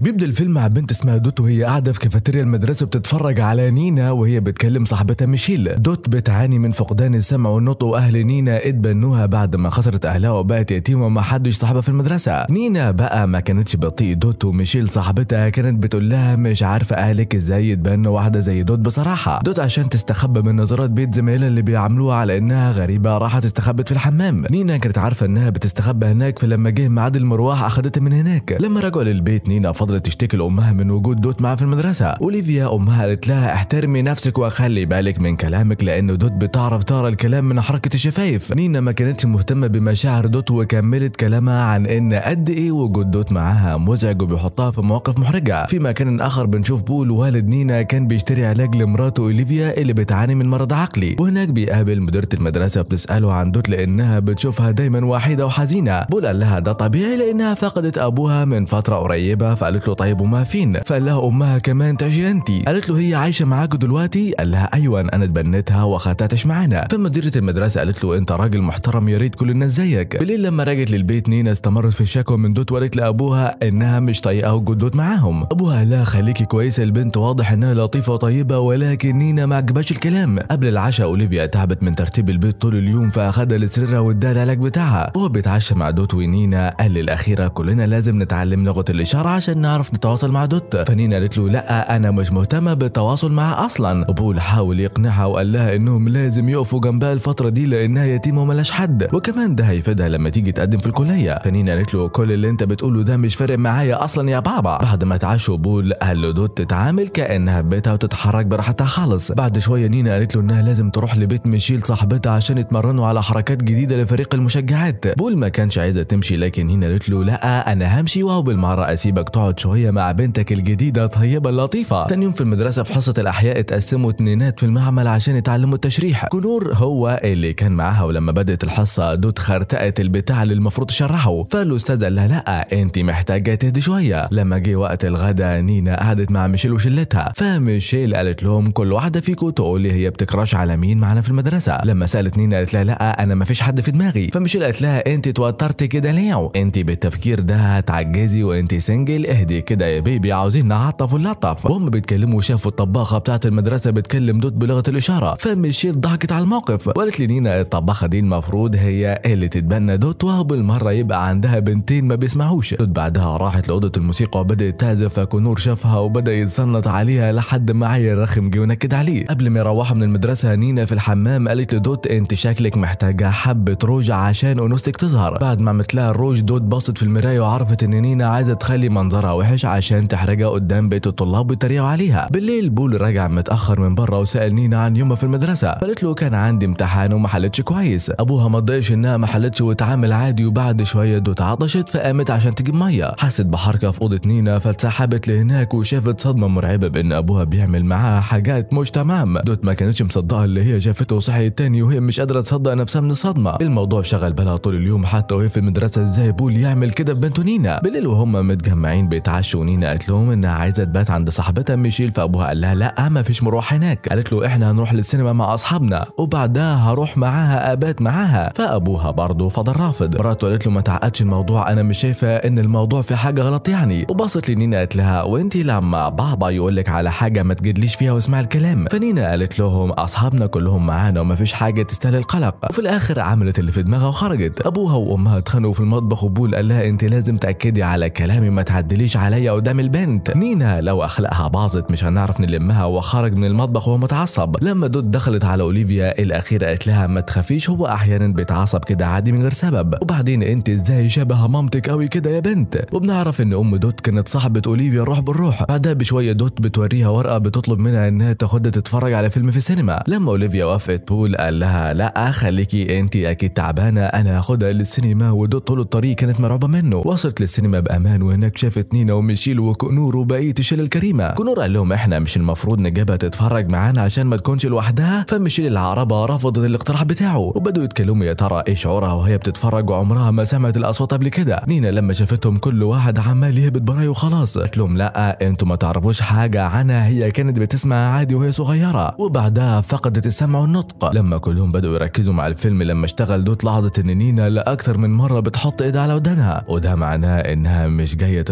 بيبدا الفيلم مع بنت اسمها دوت وهي قاعده في كافيتيريا المدرسه بتتفرج على نينا وهي بتكلم صاحبتها ميشيل دوت بتعاني من فقدان السمع والنطق واهل نينا اتبنوها بعد ما خسرت اهلها وبقت يتيمه وما حدش صاحبها في المدرسه نينا بقى ما كانتش بطيء دوت وميشيل صاحبتها كانت بتقول لها مش عارفه اهلك ازاي يتبنوا واحده زي دوت بصراحه دوت عشان تستخبى من نظرات بيت زمايلها اللي بيعاملوها على انها غريبه راحت استخبت في الحمام نينا كانت عارفه انها بتستخبى هناك فلما جه ميعاد المروح اخدتها من هناك لما رجعوا للبيت نينا فضلت تشتكي لامها من وجود دوت معاها في المدرسه اوليفيا امها قالت لها احترمي نفسك وخلي بالك من كلامك لان دوت بتعرف تقرا الكلام من حركه الشفايف نينا ما كانتش مهتمه بمشاعر دوت وكملت كلامها عن ان قد ايه وجود دوت معاها مزعج وبيحطها في مواقف محرجه في مكان اخر بنشوف بول والد نينا كان بيشتري علاج لمراته اوليفيا اللي بتعاني من مرض عقلي وهناك بيقابل مديره المدرسه بتساله عن دوت لانها بتشوفها دايما وحيده وحزينه بول قال لها ده طبيعي لانها فقدت ابوها من فتره قريبه فقالت له طيب وما فين فقال لها امها كمان تعيشي انت قالت له هي عايشه معاك دلوقتي قال لها ايوه انا اتبنيتها واخدتها تعيش معانا فمديره المدرسه قالت له انت راجل محترم يا ريت كل الناس زيك بالليل لما رجعت للبيت نينا استمرت في الشكوى من دوت وقالت لابوها انها مش طايقه وجود دوت معاهم ابوها قال لها خليكي كويسه البنت واضح انها لطيفه وطيبه ولكن نينا ما عجبهاش الكلام قبل العشاء اوليفيا تعبت من ترتيب البيت طول اليوم فاخدها لسريرها واداها العلاج بتاعها وهو بيتعشى مع دوت ونينا قال للاخيره كلنا لازم نتعلم لغه الاشاره عشان نعرف نتواصل مع دوت فنينا قالت له لا انا مش مهتمه بالتواصل معها اصلا وبول حاول يقنعها وقال لها انهم لازم يقفوا جنبها الفتره دي لانها يتيمه وملاش حد وكمان ده هيفيدها لما تيجي تقدم في الكليه فنينا قالت له كل اللي انت بتقوله ده مش فارق معايا اصلا يا بابا بعد ما اتعشوا بول قال له دوت تتعامل كانها في بيتها وتتحرك براحتها خالص بعد شويه نينا قالت له انها لازم تروح لبيت ميشيل صاحبتها عشان يتمرنوا على حركات جديده لفريق المشجعات بول ما كانش عايزه تمشي لكن نينا قالت له لا انا همشي وهو بالمره اسيبك تقعد شويه مع بنتك الجديده طيبه اللطيفه تاني يوم في المدرسه في حصه الاحياء اتقسموا اتنينات في المعمل عشان يتعلموا التشريح كنور هو اللي كان معاها ولما بدات الحصه دوت خرتقت البتاع اللي المفروض تشرحه فالاستاذ قال لها لا انت محتاجه تهدي شويه لما جه وقت الغدا نينا قعدت مع ميشيل وشلتها فميشيل قالت لهم كل واحده فيكم تقول لي هي بتكراش على مين معانا في المدرسه لما سالت نينا قالت لها لا انا ما فيش حد في دماغي فميشيل قالت لها انت توترتي كده ليه انت بالتفكير ده هتعجزي وانت سنجل اهدي كده يا بيبي عاوزين نعطف ونلطف وهم بيتكلموا شافوا الطباخه بتاعه المدرسه بتكلم دوت بلغه الاشاره فميشيل ضحكت على الموقف وقالت لنينا الطباخه دي المفروض هي اللي تتبنى دوت وهو بالمره يبقى عندها بنتين ما بيسمعوش دوت بعدها راحت لاوضه الموسيقى وبدات تعزف فكنور شافها وبدا يتصنت عليها لحد ما عيل رخم جه ونكد عليه قبل ما يروحوا من المدرسه نينا في الحمام قالت لدوت انت شكلك محتاجه حبه روج عشان انوثتك تظهر بعد ما عملت لها الروج دوت بصت في المرايه وعرفت ان نينا عايزه تخلي منظرها وحش عشان تحرجها قدام بيت الطلاب ويتريقوا عليها بالليل بول رجع متاخر من بره وسال نينا عن يومها في المدرسه قالت له كان عندي امتحان وما حلتش كويس ابوها ما اتضايقش انها ما حلتش واتعامل عادي وبعد شويه دوت عطشت فقامت عشان تجيب ميه حست بحركه في اوضه نينا فاتسحبت لهناك وشافت صدمه مرعبه بان ابوها بيعمل معاها حاجات مش تمام دوت ما كانتش مصدقه اللي هي شافته وصحيت تاني وهي مش قادره تصدق نفسها من الصدمه الموضوع شغل بالها طول اليوم حتى وهي في المدرسه ازاي بول يعمل كده ببنته نينا بالليل وهم متجمعين بيتعشوا نينا قالت لهم انها عايزه تبات عند صاحبتها ميشيل فابوها قال لها لا ما فيش مروح هناك قالت له احنا هنروح للسينما مع اصحابنا وبعدها هروح معاها ابات معاها فابوها برضه فضل رافض مراته قالت له ما تعقدش الموضوع انا مش شايفه ان الموضوع في حاجه غلط يعني وبصت لنينا قالت لها وانت لما بابا يقول لك على حاجه ما تجدليش فيها واسمع الكلام فنينا قالت لهم اصحابنا كلهم معانا وما فيش حاجه تستاهل القلق وفي الاخر عملت اللي في دماغها وخرجت ابوها وامها اتخانقوا في المطبخ وبول قال لها انت لازم تاكدي على كلامي ما تعدليش عليا قدام البنت نينا لو اخلاقها باظت مش هنعرف نلمها وخرج من المطبخ وهو متعصب لما دوت دخلت على اوليفيا الاخيره قالت لها ما تخافيش هو احيانا بيتعصب كده عادي من غير سبب وبعدين انت ازاي شبه مامتك قوي كده يا بنت وبنعرف ان ام دوت كانت صاحبه اوليفيا الروح بالروح بعدها بشويه دوت بتوريها ورقه بتطلب منها انها تاخدها تتفرج على فيلم في السينما لما اوليفيا وافقت بول قال لها لا خليكي انت اكيد تعبانه انا هاخدها للسينما ودوت طول الطريق كانت مرعوبه منه وصلت للسينما بامان وهناك شافت نينا وميشيل وكنور وبقيه الشله الكريمه كنور قال لهم احنا مش المفروض نجيبها تتفرج معانا عشان ما تكونش لوحدها فميشيل العربه رفضت الاقتراح بتاعه وبدوا يتكلموا يا ترى ايه شعورها وهي بتتفرج وعمرها ما سمعت الاصوات قبل كده نينا لما شافتهم كل واحد عمال يهبط برايه وخلاص قالت لهم لا انتوا ما تعرفوش حاجه عنها هي كانت بتسمع عادي وهي صغيره وبعدها فقدت السمع والنطق لما كلهم بدأوا يركزوا مع الفيلم لما اشتغل دوت لاحظت ان نينا لأكتر من مره بتحط ايدها على ودانها وده معناه انها مش جايه تتفرج على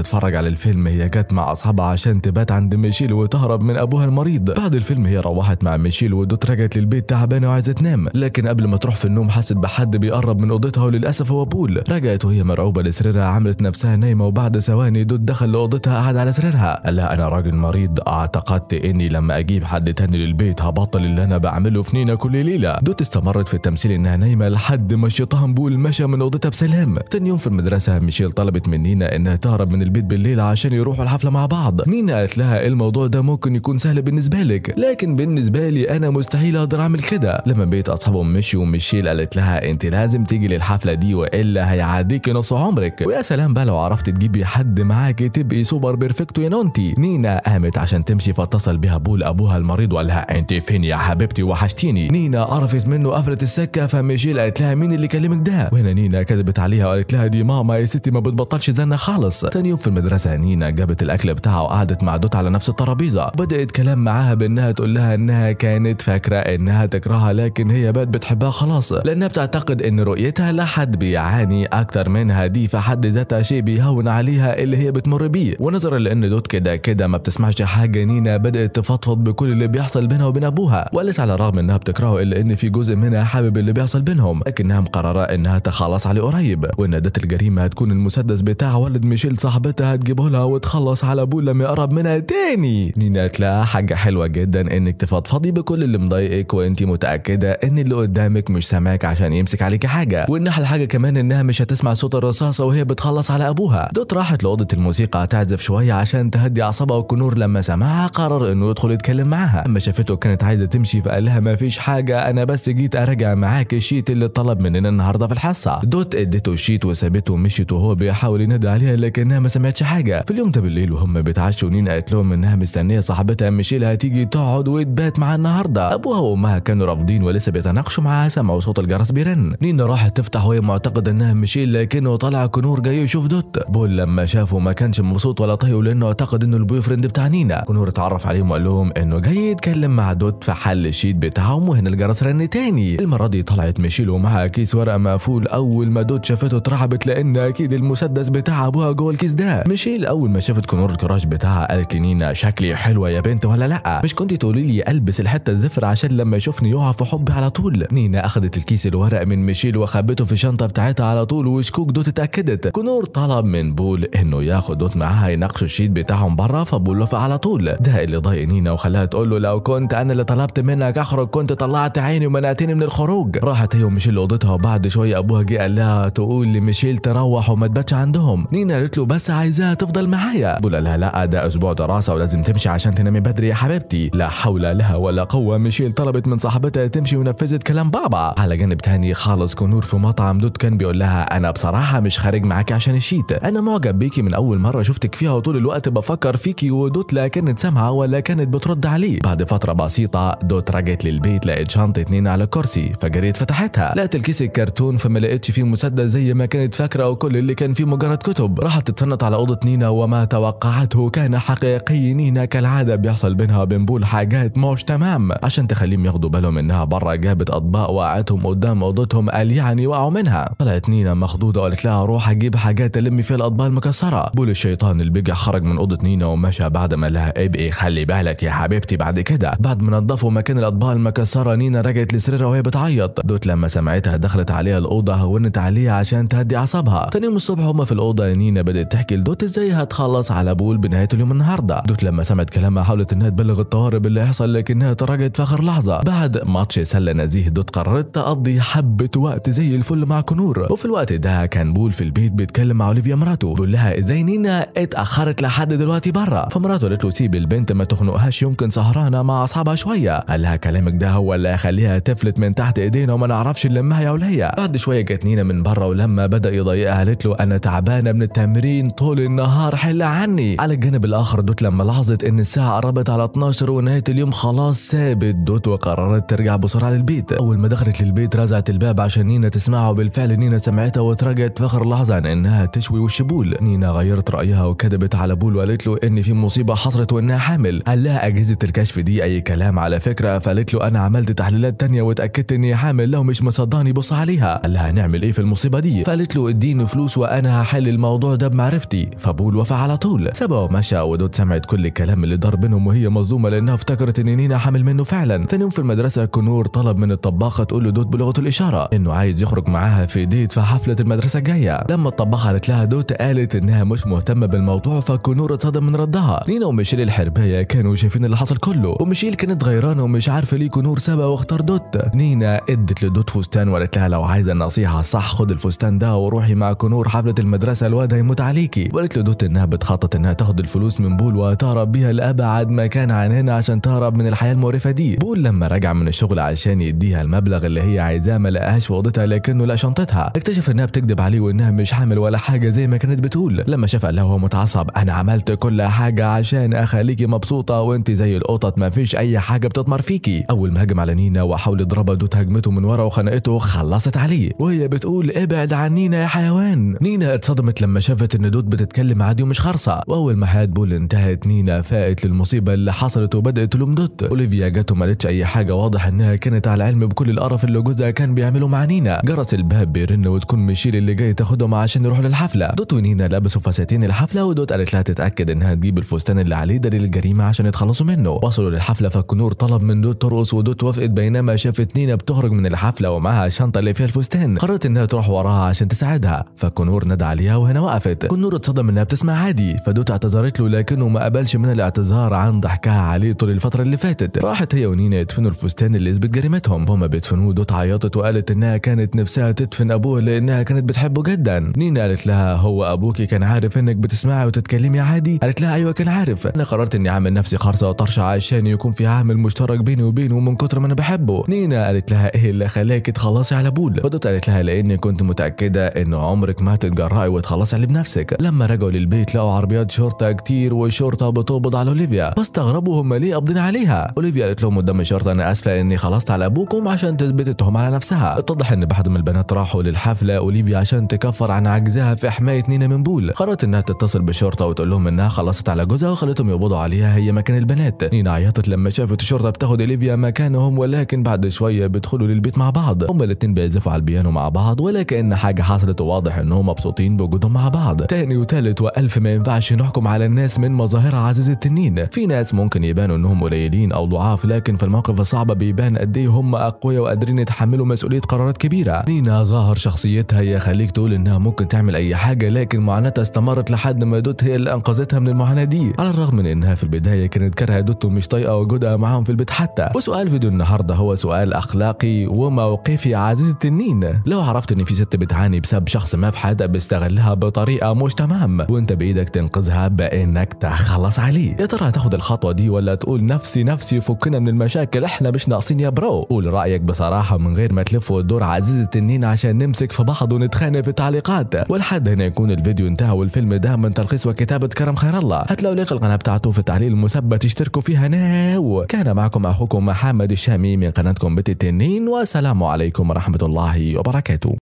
للفيلم هي جت مع اصحابها عشان تبات عند ميشيل وتهرب من ابوها المريض بعد الفيلم هي روحت مع ميشيل ودوت رجعت للبيت تعبانه وعايزه تنام لكن قبل ما تروح في النوم حست بحد بيقرب من اوضتها وللاسف هو بول رجعت وهي مرعوبه لسريرها عملت نفسها نايمه وبعد ثواني دوت دخل لاوضتها قعد على سريرها قال لها انا راجل مريض اعتقدت اني لما اجيب حد تاني للبيت هبطل اللي انا بعمله في نينا كل ليله دوت استمرت في التمثيل انها نايمه لحد ما الشيطان بول مشى من اوضتها بسلام تاني يوم في المدرسه ميشيل طلبت من نينا انها تهرب من البيت بالليل عشان يروحوا الحفله مع بعض نينا قالت لها الموضوع ده ممكن يكون سهل بالنسبه لك لكن بالنسبه لي انا مستحيل اقدر اعمل كده لما بقيت اصحابهم مشيوا ميشيل قالت لها انت لازم تيجي للحفله دي والا هيعديكي نص عمرك ويا سلام بقى لو عرفت تجيبي حد معاكي تبقي سوبر بيرفكتو يا نونتي نينا قامت عشان تمشي فاتصل بها بول ابوها المريض وقال لها انت فين يا حبيبتي وحشتيني نينا عرفت منه قفلت السكه فميشيل قالت لها مين اللي كلمك ده وهنا نينا كذبت عليها وقالت لها دي ماما يا ستي ما بتبطلش زنة خالص تاني يوم في المدرسه نينا جابت الاكل بتاعها وقعدت مع دوت على نفس الترابيزه بدات كلام معاها بانها تقول لها انها كانت فاكره انها تكرهها لكن هي بقت بتحبها خلاص لانها بتعتقد ان رؤيتها لحد بيعاني اكتر منها دي في حد ذاتها شيء بيهون عليها اللي هي بتمر بيه ونظرا لان دوت كده كده ما بتسمعش حاجه نينا بدات تفضفض بكل اللي بيحصل بينها وبين ابوها وقالت على الرغم انها بتكرهه الا ان في جزء منها حابب اللي بيحصل بينهم لكنها مقرره انها تخلص عليه قريب وان اداه الجريمه هتكون المسدس بتاع ولد ميشيل صاحبتها هتجيبه لها وتخلص على ابوه لما يقرب منها تاني نينا قالت لها حاجه حلوه جدا انك تفضفضي بكل اللي مضايقك وانت متاكده ان اللي قدامك مش سامعك عشان يمسك عليكي حاجه وان احلى حاجه كمان انها مش هتسمع صوت الرصاصه وهي بتخلص على ابوها دوت راحت لاوضه الموسيقى تعزف شويه عشان تهدي اعصابها وكنور لما سمعها قرر انه يدخل يتكلم معاها اما شافته كانت عايزه تمشي فقال لها ما فيش حاجه انا بس جيت اراجع معاك الشيت اللي طلب مننا النهارده في الحصه دوت اديته الشيت وسابته ومشيت وهو بيحاول ينادي عليها لكنها ما سمعتش حاجه في اليوم ده بالليل وهم بيتعشوا نينا قالت لهم انها مستنيه صاحبتها ميشيل هتيجي تقعد وتبات معاها النهارده ابوها وامها كانوا رافضين ولسه بيتناقشوا معاها سمعوا صوت الجرس بيرن نينا راحت تفتح وهي معتقده انها ميشيل لكنه طلع كنور جاي يشوف دوت بول لما شافه ما كانش مبسوط ولا طايقه لانه اعتقد انه البوي فريند بتاع نينا كنور اتعرف عليهم وقال لهم انه جاي يتكلم مع دوت في حل الشيت بتاعهم وهنا الجرس رن تاني المره دي طلعت ميشيل ومعها كيس ورق مقفول اول ما دوت شافته اترعبت لان اكيد المسدس بتاع ابوها جوه الكيس ده ميشيل اول ما شافت كنور الكراش بتاعها قالت لنينا شكلي حلوه يا بنت ولا لا مش كنتي تقولي لي البس الحته الزفر عشان لما يشوفني يقع في حبي على طول نينا اخذت الكيس الورق من ميشيل وخبته في الشنطه بتاعتها على طول وشكوك دوت اتاكدت كنور طلب من بول انه ياخد دوت معاها يناقشوا الشيت بتاعهم بره فبول وافق على طول ده اللي ضايق نينا وخلاها تقول له لو كنت انا اللي طلبت منك اخرج كنت طلعت عيني ومنعتني من الخروج راحت هي وميشيل لاوضتها وبعد شويه ابوها جه قال لها تقول لميشيل تروح وما تباتش عندهم نينا قالت له بس عايزاها تفضل معايا بول قال لها لا ده اسبوع دراسه ولازم تمشي عشان تنامي بدري يا حبيبتي لا حول لها ولا قوه ميشيل طلبت من صاحبتها تمشي ونفذت كلام بابا على جانب تاني خالص كنور في مطعم دوت كان بيقول لها انا بصراحه مش خارج معاكي عشان الشيت انا معجب بيكي من اول مره شفتك فيها وطول الوقت بفكر فيكي ودوت لا كانت سامعه ولا كانت بترد عليه بعد فتره بسيطه دوت رجعت للبيت لقيت شنطه نينا على الكرسي فجريت فتحتها لقت الكيس الكرتون فما لقيتش فيه مسدس زي ما كانت فاكره وكل اللي كان فيه مجرد كتب راحت تتصنت على اوضه نينا وما توقعته كان حقيقي نينا كالعاده بيحصل بينها وبين بول حاجات مش تمام عشان تخليهم ياخدوا بالهم انها بره جابت اطباق وقعتهم قدام اوضتهم قال يعني وقعوا منها طلعت نينا مخضوضه وقالت لها روح اجيب حاجات الم فيها الاطباق المكسره بول الشيطان البجع خرج من اوضه نينا ومشى بعد ما لها ابقي خلي بالك يا حبيبتي بعد كده بعد ما نظفوا مكان الاطباق المكسره نينا رجعت لسريرها وهي بتعيط دوت لما سمعتها دخلت عليها الاوضه هونت عليها عشان تهدي اعصابها تاني يوم الصبح هما في الاوضه نينا بدات تحكي لدوت ازاي هتخلص على بول بنهايه اليوم النهارده دوت لما سمعت كلامها حاولت انها تبلغ الطوارئ باللي يحصل لكنها تراجعت في اخر لحظه بعد ماتش سله نزيه دوت قررت تقضي حبه وقت زي الفل مع كنور وفي الوقت ده كان بول في البيت بيتكلم مع اوليفيا مراته بيقول لها ازاي نينا اتاخرت لحد دلوقتي بره فمراته قالت له سيب البنت ما تخنقهاش يمكن سهرانه مع اصحابها شويه قال لها كلامك ده هو اللي هيخليها تفلت من تحت ايدينا وما نعرفش نلمها يا وليه بعد شويه جت نينا من بره ولما بدا يضايقها قالت له انا تعبانه من التمرين طول النهار حل عني على الجانب الاخر دوت لما لاحظت ان الساعه قربت على 12 ونهايه اليوم خلاص سابت دوت وقررت ترجع بسرعه للبيت اول ما دخلت للبيت رزعت الباب عشان نينا تسمعه وبالفعل نينا سمعتها وتراجعت في اخر لحظه عن انها تشوي وش بول نينا غيرت رايها وكذبت على بول وقالت له ان في مصيبه حصلت وانها حامل قال لها اجهزه الكشف دي اي كلام على فكره فقالت له انا عملت تحليلات تانية واتاكدت اني حامل لو مش مصدقني بص عليها قال لها هنعمل ايه في المصيبه دي فقالت له اديني فلوس وانا هحل الموضوع ده بمعرفتي فبول وافق على طول سابها ومشى ودود سمعت كل الكلام اللي دار بينهم وهي مصدومه لانها افتكرت ان نينا حامل منه فعلا ثاني يوم في المدرسه كنور طلب من الطباخه تقول لدود بلغه الاشاره انه عايز يخرج معاها في ديت في حفله المدرسه الجايه لما الطباخه قالت لها دوت قالت انها مش مهتمه بالموضوع فكنور اتصدم من ردها نينا وميشيل الحربايه كانوا شايفين اللي حصل كله وميشيل كانت غيرانه ومش عارفه ليه كنور سابها واختار دوت نينا ادت لدوت فستان وقالت لها لو عايزه النصيحه الصح خد الفستان ده وروحي مع كنور حفله المدرسه الواد هيموت عليكي وقالت لدوت انها بتخطط انها تاخد الفلوس من بول وتهرب بيها لابعد مكان عن هنا عشان تهرب من الحياه المقرفه دي بول لما رجع من الشغل عشان يديها المبلغ اللي هي عايزاه ما لقاهاش في اوضتها لكنه لقى شنطتها اكتشف انها بتكذب عليه وانها مش حامل ولا حاجه زي ما كانت بتقول لما شاف قال لها وهو متعصب انا عملت كل حاجه عشان اخليكي مبسوطه وانت زي القطط ما فيش اي حاجه بتطمر فيكي اول ما هجم على نينا وحاول يضربها دوت هجمته من ورا وخنقته خلصت عليه وهي بتقول ابعد عن نينا يا حيوان نينا اتصدمت لما شافت ان دوت بتتكلم عادي ومش خرصه واول ما حياه بول انتهت نينا فاقت للمصيبه اللي حصلت وبدات تلوم دوت اوليفيا جت وما قالتش اي حاجه واضح انها كانت على علم بكل القرف اللي جوزها كان بيعمله مع نينا جرس الباب بيرن وتكون ميشيل اللي جاي تاخدهم عشان يروحوا للحفله دوت ونينا لبسوا فساتين الحفله ودوت قالت لها تتاكد انها تجيب الفستان اللي عليه دليل الجريمه عشان يتخلصوا منه وصلوا للحفله فكنور طلب من دوت ترقص ودوت وافقت بينما شافت نينا بتخرج من الحفله ومعاها الشنطه اللي فيها الفستان قررت انها تروح وراها عشان تساعدها فكنور نادى عليها وهنا وقفت كنور اتصدم انها بتسمع عادي فدوت اعتذرت له لكنه ما قبلش من الاعتذار عن ضحكها عليه طول الفتره اللي فاتت راحت هي ونينا يدفنوا الفستان اللي اثبت جريمتهم هما بيدفنوه دوت عيطت وقالت انها كانت نفسها تدفن ابوه لانها كانت بتحبه جدا نينا قالت لها هو ابوكي كان عارف انك بتسمعي وتتكلمي عادي قالت لها ايوه كان عارف انا قررت اني اعمل نفسي خرصه وطرشه عشان يكون في عامل مشترك بيني وبينه من كتر ما انا بحبه نينا قالت لها ايه اللي خلاكي تخلصي على بول فدوت قالت لها لاني كنت متاكده انه عمرك ما تتجرأي وتخلصي عليه بنفسك لما رجعوا للبيت لقوا عربيات شرطه كتير والشرطه بتقبض على اوليفيا فاستغربوا هم ليه قابضين عليها اوليفيا قالت لهم قدام الشرطه انا اسفه اني خلصت على ابوكم عشان تثبت التهم على نفسها اتضح ان بعد ما البنات راحوا للحفله اوليفيا عشان تكفر عن عجزها في حمايه نينا من بول قررت انها تتصل بالشرطه وتقول لهم انها خلصت على جوزها وخلتهم يقبضوا عليها هي مكان البنات نينا عيطت لما شافت الشرطه بتاخد اوليفيا مكانهم ولكن بعد شويه بيدخلوا للبيت مع بعض هما الاتنين بيعزفوا على البيانو مع بعض ولا كان حاجه حصلت وواضح انهم مبسوطين بوجودهم مع بعض تاني وتالت والف ما ينفعش نحكم على الناس من مظاهرها عزيز التنين في ناس ممكن يبانوا انهم قليلين او ضعاف لكن في المواقف الصعبه بيبان قد ايه هم اقوياء وقادرين يتحملوا مسؤوليه قرارات كبيره نينا ظاهر شخصيتها يخليك تقول انها ممكن تعمل اي حاجه لكن معاناتها استمرت لحد ما دوت هي اللي انقذتها من المعاناه دي على الرغم من انها في البدايه كانت كارهه دوت ومش طايقه وجودها معاهم في البيت حتى وسؤال فيديو النهارده هو سؤال اخلاقي وموقفي عزيز التنين لو عرفت ان في ست بتعاني بسبب شخص ما في حياتها بيستغلها بطريقه مش تمام وانت بايدك تنقذها بانك تخلص عليه يا ترى هتاخد الخطوه دي ولا تقول نفسي نفسي فكنا من المشاكل احنا مش ناقصين يا برو قول رايك بصراحه من غير ما تلف وتدور عزيز التنين عشان نمسك في بعض ونتخانق في التعليقات ولحد هنا يكون الفيديو انتهى والفيلم ده من تلخيص وكتابه كرم خير الله هتلاقوا لينك القناه بتاعته في التعليق المثبت اشتركوا فيها ناو كان معكم اخوكم محمد الشامي من قناتكم بيت التنين والسلام عليكم ورحمه الله وبركاته